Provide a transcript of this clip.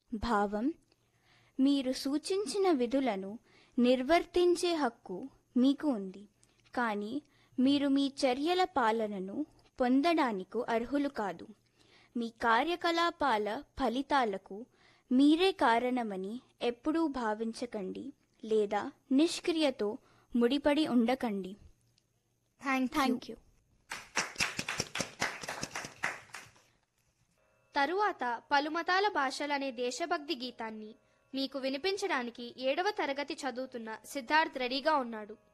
భావం మీరు సూచించిన విధులను నిర్వర్తించే హక్కు మీకు ఉంది కానీ మీరు మీ చర్యల పాలనను పొందడానికి అర్హులు కాదు మీ కార్యకలాపాల ఫలితాలకు మీరే కారణమని ఎప్పుడూ భావించకండి లేదా నిష్క్రియతో ముడిపడి ఉండకండి థ్యాంక్ థ్యాంక్ యూ తరువాత పలుమతాల భాషలనే దేశభక్తి గీతాన్ని మీకు వినిపించడానికి ఏడవ తరగతి చదువుతున్న సిద్ధార్థ్ రెడీగా ఉన్నాడు